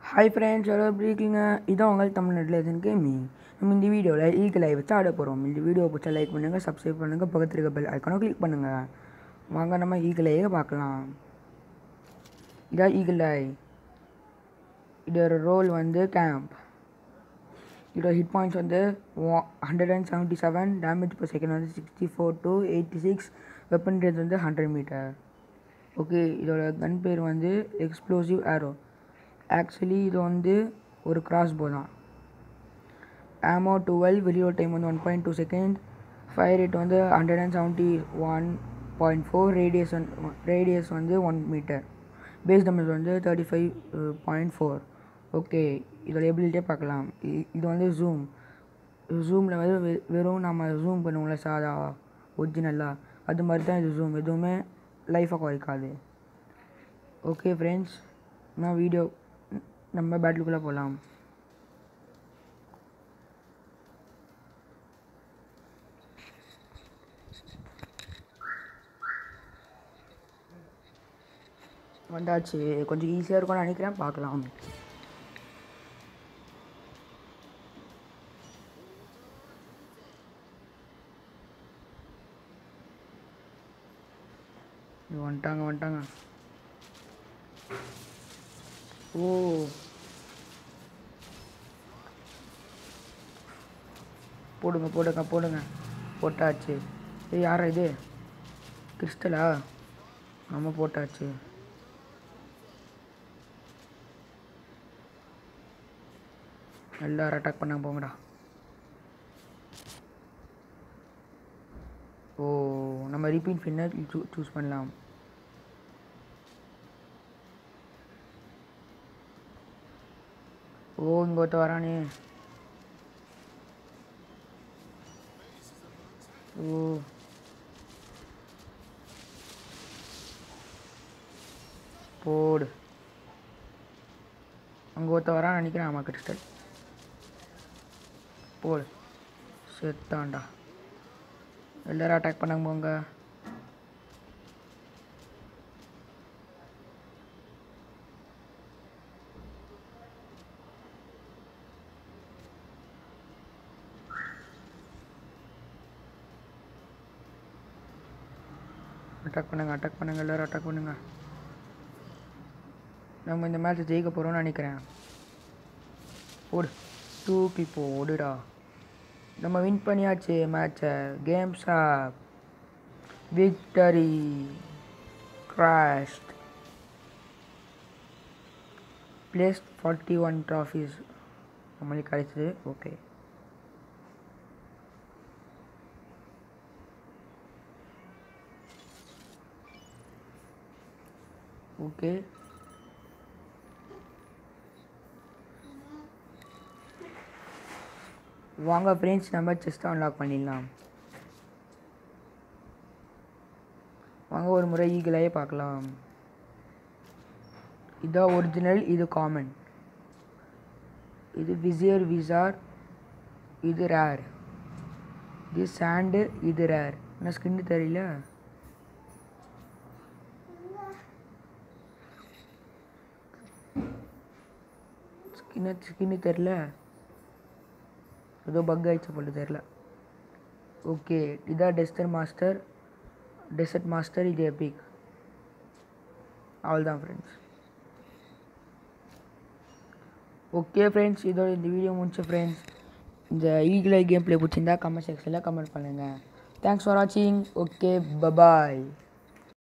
hi friends எல்லோரும் எப்படி இருக்கீங்க இதான் உங்கள் தமிழ்நாட்டில் எதுன்னு கேமிங் நம்ம இந்த வீடியோவில் ஈகிள் ஐ வச்சு ஆட போகிறோம் இந்த வீடியோ பிடிச்சா லைக் பண்ணுங்கள் சப்ஸ்கிரைப் பண்ணுங்கள் பக்கத்தில் இருக்க பெல் ஐக்கானோ கிளிக் பண்ணுங்கள் வாங்க நம்ம ஈகிள் ஐயை பார்க்கலாம் இதான் ஈகிள் ஐ இதோட ரோல் வந்து கேம்ப் இதோட ஹிட் பாயிண்ட்ஸ் வந்து hundred and seventy seven damage per second வந்து sixty four to eighty six weapon range வந்து ஹண்ட்ரட் மீட்டர் ஓகே இதோட கன் பேர் வந்து எக்ஸ்ப்ளோசிவ் ஆரோ ஆக்சுவலி இது வந்து ஒரு கிராஸ் போ தான் ஆமோ டுவெல் வெளியோ டைம் வந்து one point two second fire rate வந்து hundred and seventy one point four radius radius வந்து ஒன் மீட்டர் பேஸ் டேமேஜ் வந்து thirty five point four okay இதோட எபிலிட்டியே பார்க்கலாம் இ- இது வந்து ஜூம் ஜூமில் வந்து வெ- வெறும் நம்ம ஜூம் பண்ணுவோம்ல சாதா ஒரிஜினலாக அது மாதிரி தான் இது ஜூம் எதுவுமே லைஃபாக குறைக்காது ஓகே ஃப்ரெண்ட்ஸ் நான் வீடியோ நம்ம பேட்டிலுக்குள்ளே போகலாம் வந்தாச்சு கொஞ்சம் ஈஸியாக இருக்கும்னு நினைக்கிறேன் பார்க்கலாம் இது வந்துட்டாங்க வந்துட்டாங்க ஓ போடுங்க போடுங்க போடுங்க போட்டாச்சு ஏய் யாரா இது கிறிஸ்டலா நம்ம போட்டாச்சு எல்லாரும் அட்டாக் பண்ண போங்கடா ஓ நம்ம ரிப்பீட் ஃபின்னர் சூ சூஸ் பண்ணலாம் ஓ இங்கே ஒருத்த வரானே ஓ போடு அங்கே ஒருத்த வரான்னு நினைக்கிறேன் ஆமாம் கிறிஸ்டல் போடு செத்தான்டா எல்லாரும் அட்டாக் பண்ணாங்க போங்க அட்டாக் பண்ணுங்க அட்டாக் பண்ணுங்க எல்லாரும் அட்டாக் பண்ணுங்க நம்ம இந்த மேட்ச் ஜெயிக்க போகிறோம்னு நினைக்கிறேன் போடு தூக்கி போடுடா நம்ம வின் பண்ணியாச்சு மேட்சை games of victory crashed plays forty one trophies நம்மளுக்கு கிடைச்சது ஓகே ஓகே வாங்க ஃப்ரெண்ட்ஸ் நம்ம செஸ்ட்டை அன்லாக் பண்ணிடலாம் வாங்க ஒரு முறை ஈகிளையே பார்க்கலாம் இதான் ஒரிஜினல் இது காமன் இது விசியர் விசார் இது ரேர் இது சாண்டு இது ரேர் என்ன ஸ்கின்னு தெரியல ஸ்கின்னு ஸ்கின்னு தெரில ஏதோ பக் ஆயிடுச்சு போல தெரில ஓகே இதான் டெஸ்டர் மாஸ்டர் டெசர்ட் மாஸ்டர் இது எபிக் அவ்வளோதான் ஃப்ரெண்ட்ஸ் ஓகே ஃப்ரெண்ட்ஸ் இதோட இந்த வீடியோ முடிச்ச ஃப்ரெண்ட்ஸ் இந்த ஈகிளை கேம் ப்ளே பிடிச்சிருந்தா கமெண்ட் செக்ஷனில் கமெண்ட் பண்ணுங்கள் தேங்க்ஸ் ஃபார் வாட்சிங் ஓகே பபாய்